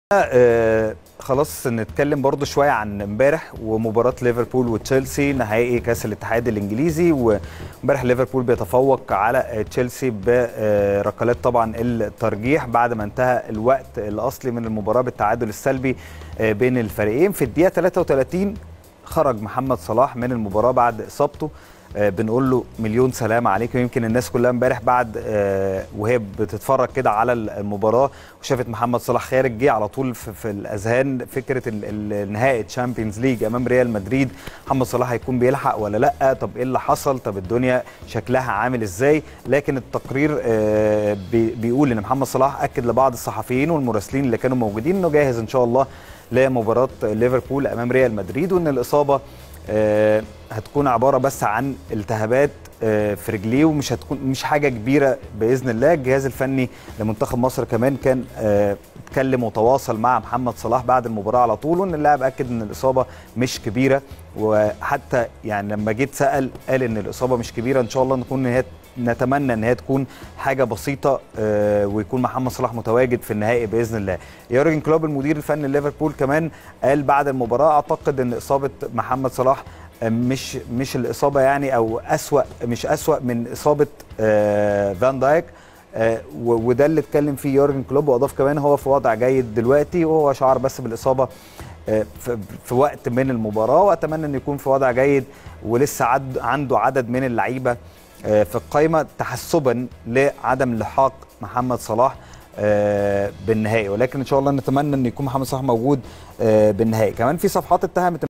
آه خلاص نتكلم برضو شويه عن امبارح ومباراه ليفربول وتشيلسي نهائي كاس الاتحاد الانجليزي وامبارح ليفربول بيتفوق على تشيلسي بركلات طبعا الترجيح بعد ما انتهى الوقت الاصلي من المباراه بالتعادل السلبي آه بين الفريقين في الدقيقه 33 خرج محمد صلاح من المباراه بعد اصابته آه بنقول له مليون سلام عليك ويمكن الناس كلها امبارح بعد آه وهي بتتفرج كده على المباراه وشافت محمد صلاح خارج جه على طول في, في الاذهان فكره النهائي تشامبيونز ليج امام ريال مدريد محمد صلاح هيكون بيلحق ولا لا طب ايه اللي حصل طب الدنيا شكلها عامل ازاي لكن التقرير آه بيقول ان محمد صلاح اكد لبعض الصحفيين والمراسلين اللي كانوا موجودين انه جاهز ان شاء الله لمباراه ليفربول امام ريال مدريد وان الاصابه آه هتكون عباره بس عن التهابات آه في رجليه ومش هتكون مش حاجه كبيره باذن الله الجهاز الفني لمنتخب مصر كمان كان آه اتكلم وتواصل مع محمد صلاح بعد المباراه على طول وان اللاعب اكد ان الاصابه مش كبيره وحتى يعني لما جيت سال قال ان الاصابه مش كبيره ان شاء الله نكون هي نتمنى ان هي تكون حاجه بسيطه آه ويكون محمد صلاح متواجد في النهائي باذن الله. يورجن كلوب المدير الفني لليفربول كمان قال بعد المباراه اعتقد ان اصابه محمد صلاح مش مش الاصابه يعني او اسوا مش اسوا من اصابه آه فان دايك آه وده اللي اتكلم فيه يورجن كلوب واضاف كمان هو في وضع جيد دلوقتي وهو شعر بس بالاصابه آه في وقت من المباراه واتمنى انه يكون في وضع جيد ولسه عد عنده عدد من اللعيبه في القائمه تحسبا لعدم لحاق محمد صلاح بالنهائي ولكن ان شاء الله نتمنى ان يكون محمد صلاح موجود بالنهائي كمان في صفحات اتهمت